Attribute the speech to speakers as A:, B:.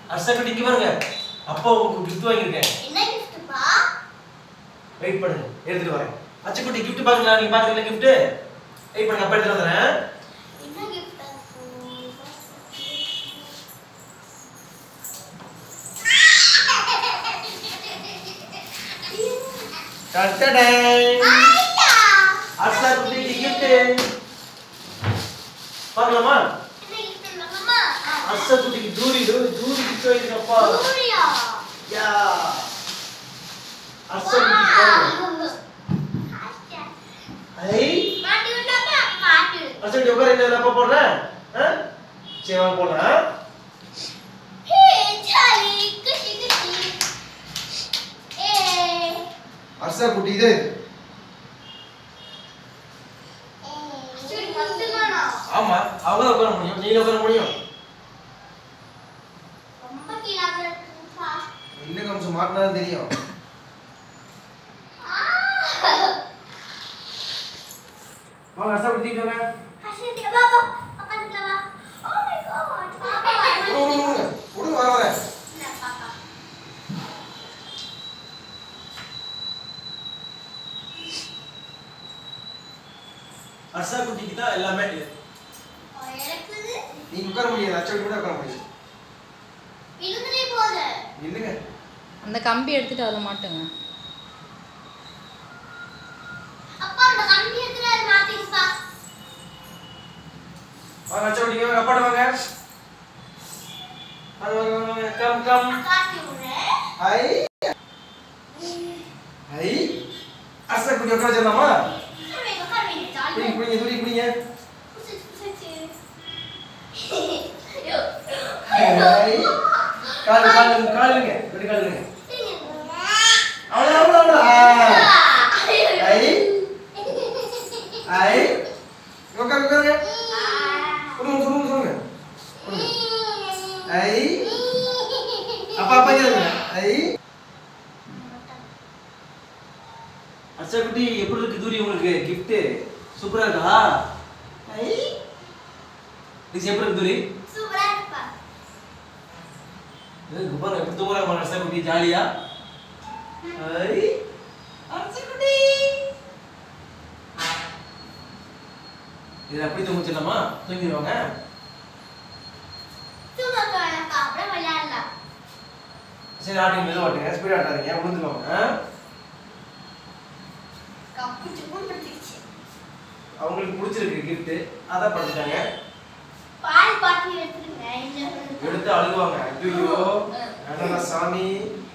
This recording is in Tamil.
A: அர்ஷா குட்டி இங்க பாருங்க அப்பா உங்களுக்கு gift வாங்கியிருக்கேன்
B: என்ன கிஃப்ட்ப்பா
A: வெயிட் பண்ணுங்க எடுத்துட்டு வரேன் அச்சுக்குட்டி gift பாக்குறீங்களா நீங்க பாக்குறீங்களா gift வெயிட் பண்ணுங்க அப்பா எடுத்துட்டு வந்துறேன்
B: என்ன கிஃப்ட்
A: டடடே
B: ஆயிட்டா
A: அர்ஷா குட்டிக்கு gift பார்க்கலாமா
B: என்ன கிஃப்ட் இல்லம்மா
A: அர்ஷா குட்டிக்கு ஜூரி ஜூரி gift வாங்கிருக்கப்பா
B: சூர்யா
A: யா அர்ஷா குட்டி பாருங்க ஐ
B: மாட்டி விட்டாப்பா மாட்டி விடு
A: அர்ஷா குட்டி உட்கார என்ன அப்பா போடுறேன் ஆ? சரி வாங்க போடலாம்
B: ஹே சாலி குஷி குஷி ஏ
C: அர்ஷா குட்டி இது
B: சரி மட்டும்தானா
A: ஆமா அவங்க தான் உட்கார முடியும் நீங்க உட்கார முடியும்
B: ரொம்ப கீழாக இருக்குப்பா
C: இன்னும் கொஞ்சம் மாட்டினா தெரியும்
A: வாங்க அர்ஷா குட்டி தூக்கிட்டு வாங்க
B: ஹர்ஷித் பாபா பக்கத்துல வா ஓ மை காட் பாபா
C: விடுங்க, விடுங்க, விடுங்க. விடுங்க, வர வரேன்
B: என்ன பாப்பா
A: அர்ஷா குட்டிக்கு தான் எல்லாமே இது.
B: எனக்கு
C: நீங்க உட்கார முடியாது அச்சா கூட உட்கார முடியாது
B: விழுந்துட்டே போகுது
C: இல்லைங்க
D: அந்த கம்பி எடுத்துட்டு அதில் மாட்டுங்க
B: அப்பா அந்த கம்பி எடுத்துட்டு அதை மாத்திப்பா
A: வாங்க அச்சா குட்டி வாங்க அப்பாட்ட வாங்க வாங்க வாங்க வாங்க, வாங்க கம் கம்
B: காட்டி விடுறேன்
C: ஐ ஐ அர்ஷா குட்டி உட்கார வச்சிடலாமா
B: உட்காருங்க, உட்காருங்க, ஜாலியா
C: பிடிங்க பிடிங்க துணி பிடிங்க
B: புடிச்சு, புடிச்சு. ஐயோ.
C: ஐ
A: கால் கால் காலுங்க ரெண்டு காலுங்க
C: அவ்வளோ அவ்வளோ அவ்வளோ ஐ ஐ உட்கார உட்காருங்க கொடுங்க கொடுங்க கொடுங்க கொடுங்க ஐ அப்பா அப்பா இங்க இருங்க. ஐ
A: அர்ஷா குட்டி எப்படி இருக்கு தூரி உங்களுக்கு gift சூப்பரா இருக்கா ஐ இது எப்படி இருக்கு தூரி
B: சூப்பரா இருக்குப்பா.
A: இது பாருங்க எப்படி தூங்குறாங்க பாருங்க அர்ஷா குட்டி ஜாலியா ஐ அர்ஷா குட்டி இது அப்படி தூங்க வச்சிடலாமா தூங்கிடுவாங்க
B: தூங்க போறேன்ப்பா, அப்புறம் விளையாடலாம்.
A: சரி ஆட்டுங்க மெதுவா ஆட்டுங்க ஸ்பீட் ஆட்டாதீங்க விழுந்துருவாங்க ஆ?
B: கப்பு சுப்புன்னு பிடிச்சிருச்சு.
A: அவங்களுக்கு பிடிச்சிருக்கு gift அதான் பண்ணிட்டாங்க
B: பால் பாட்டில் எடுத்துருங்க இந்த
A: எடுத்து அழுகுவாங்க ஐயோ வேண்டாம் சாமி